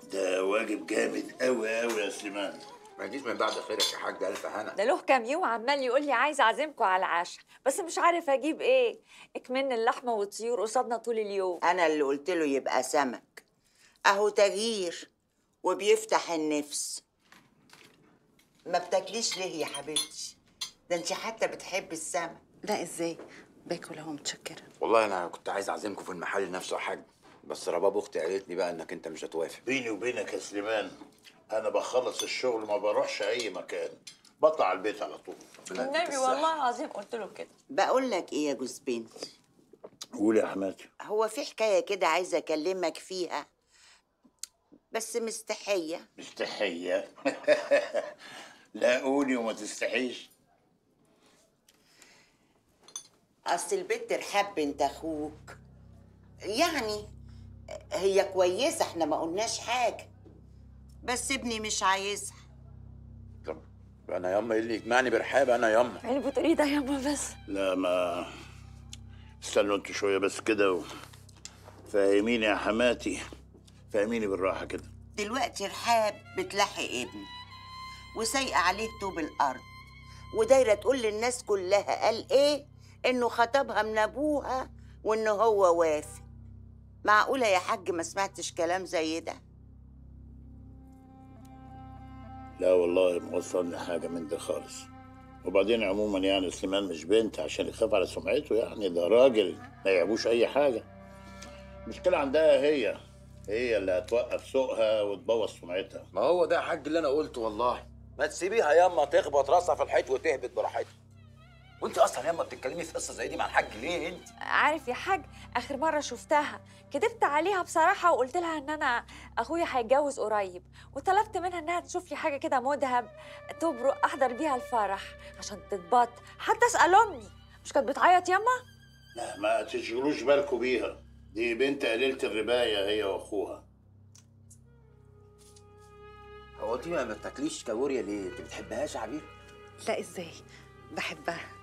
ده واجب جامد قوي قوي يا سليمان ما يجيش من بعد خيرك يا حاج الف هنا ده له كام يوم عمال يقول لي عايز اعزمكم على العشاء بس مش عارف اجيب ايه اكمن اللحمه والطيور قصادنا طول اليوم انا اللي قلت له يبقى سمك اهو تغيير وبيفتح النفس ما بتاكليش ليه يا حبيبتي ده انت حتى بتحبي السمك لا ازاي باكل اهو متشكره والله انا كنت عايز اعزمكم في المحل نفسه يا حاج بس رباب اختي قالت لي بقى انك انت مش هتوافق بيني وبينك يا سليمان انا بخلص الشغل ما بروحش اي مكان بطلع على البيت على طول ربنا يديك النبي الصحة. والله العظيم قلت له كده بقول لك ايه يا جوز بنتي قول يا حماتي هو في حكايه كده عايزه اكلمك فيها بس مستحيه مستحية لا قولي وما تستحيش اصل البنت رحاب بنت اخوك يعني هي كويسه احنا ما قلناش حاجه بس ابني مش عايزها طب انا ياما ايه اللي يجمعني برحاب انا ياما يعني بتقولي ده ياما بس لا ما استنوا انتوا شوية بس كده و... فاهميني يا حماتي فاهميني بالراحة كده دلوقتي رحاب بتلحق ابني وسايقه عليه طوب الارض ودايره تقول للناس كلها قال ايه انه خطبها من ابوها وانه هو وافق معقوله يا حاج ما سمعتش كلام زي ده لا والله ما وصلني حاجة من ده خالص وبعدين عموما يعني سليمان مش بنت عشان يخاف على سمعته يعني ده راجل ما يعيبوش أي حاجة المشكلة عندها هي هي اللي هتوقف سوقها وتبوظ سمعتها ما هو ده يا حاج اللي انا قلته والله ما تسيبيها ياما تخبط راسها في الحيط وتهبط براحتها وانت اصلا ياما بتتكلمي في قصه زي دي مع الحاج ليه انت عارف يا حاج اخر مره شفتها كدبت عليها بصراحه وقلت لها ان انا اخويا هيتجوز قريب وطلبت منها انها تشوف لي حاجه كده مذهب تبرق احضر بيها الفرح عشان تتبط حتى اسال امي مش كانت بتعيط ياما لا ما تشغلوش بالكوا بيها دي بنت قليلة الرباية هي وأخوها هو انت ما بتاكليش كابوريا ليه انت بتحبهاش يا عبير لا ازاي بحبها